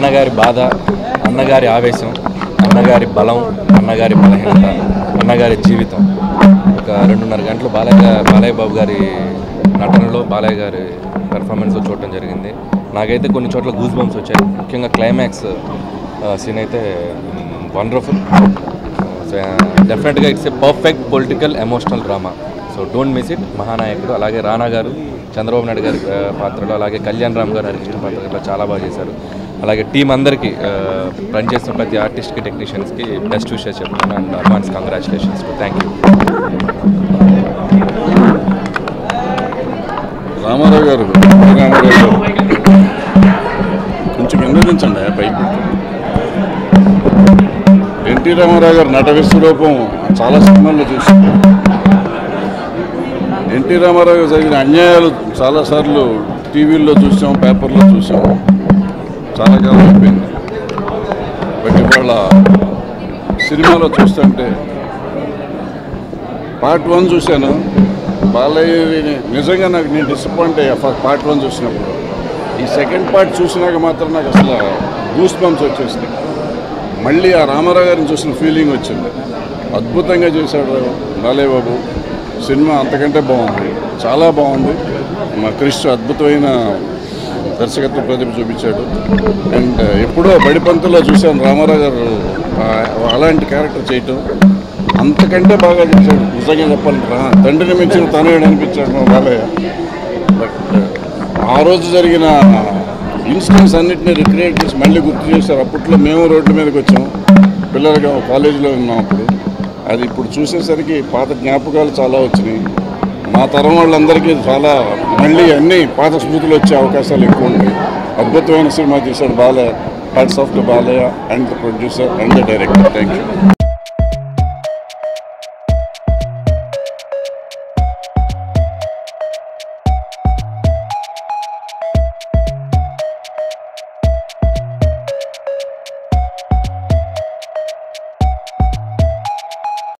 అన్నగారి బాధ అన్నగారి ఆవేశం అన్నగారి బలం అన్నగారి బలహీనత అన్నగారి జీవితం ఒక రెండున్నర గంటలు బాలయ్య బాలయ్య బాబు గారి నటనలో బాలయ్య గారి పెర్ఫార్మెన్స్ చూడటం జరిగింది నాకైతే కొన్ని చోట్ల గూస్ బంప్స్ వచ్చాయి ముఖ్యంగా క్లైమాక్స్ సీన్ అయితే వండర్ఫుల్ సో డెఫినెట్గా it's a perfect political emotional drama so don't miss it Mahanayakudu అలాగే రానా గారు చంద్రబాబు నాయుడు గారి ఆ, పాత్రలో అలాగే కళ్యాణ్ రామ్ గారు హరికృష్ణ పాత్ర ఇట్లా చాలా బాగా చేశారు అలాగే టీం అందరికీ ఆ, పనిచేస్తున్న ప్రతి ఆర్టిస్ట్కి టెక్నీషియన్స్కి బెస్ట్ విషెస్ చెప్తున్నాను and advance congratulations thank you Ramarao garu Ramarao గారు కొంచెం విన్నదించండి ఆ పైకి ఎన్టీ రామారావు గారు నట విశ్వరూపం చాలా సినిమాల్లో చూసాం ఎన్టీ రామారావు గారు జరిగిన అన్యాయాలు చాలాసార్లు టీవీల్లో చూసాం పేపర్లో చూసాం చాలా కాలం అయిపోయింది బట్ ఇవాళ సినిమాలో చూస్తుంటే పార్ట్ వన్ చూశాను బాలయ్యని నిజంగా నాకు నేను డిసప్పాయింట్ అయ్యా ఫస్ట్ పార్ట్ వన్ చూసినప్పుడు ఈ సెకండ్ పార్ట్ చూసినాక మాత్రం నాకు అసలు గూస్ బంప్స్ వచ్చేసింది మళ్ళీ ఆ రామారావు గారిని చూసిన ఫీలింగ్ వచ్చింది అద్భుతంగా చేశాడు బాలయ్య బాబు సినిమా అంతకంటే బాగుంది చాలా బాగుంది మా క్రిష్ అద్భుతమైన దర్శకత్వ ప్రతిభ చూపించాడు అండ్ ఎప్పుడో బడిపంతులో చూశాను రామారావు గారు ఆ- అలాంటి క్యారెక్టర్ చేయటం అంతకంటే బాగా చేశాడు నిజంగా చెప్పాలంటే రా తండ్రిని మించిన తనయుడు అనిపించాడు మా బాలయ్య బట్ ఆ రోజు జరిగిన ఇన్సిడెంట్స్ అన్నింటినీ రిక్రియేట్ చేసి మళ్ళీ గుర్తు చేశారు అప్పట్లో మేము రోడ్ల మీదకి వచ్చాం పిల్లలుగా కాలేజీలో ఉన్నాం అప్పుడు అది ఇప్పుడు చూసేసరికి పాత జ్ఞాపకాలు చాలా వచ్చినాయి మా తరం వాళ్ళందరికీ చాలా మళ్ళీ అన్ని పాత స్మృతులు వచ్చే అవకాశాలు ఎక్కువ ఉంటాయి అద్భుతమైన సినిమా తీశాడు Balayya hats off the Balayya and the producer and the director thank you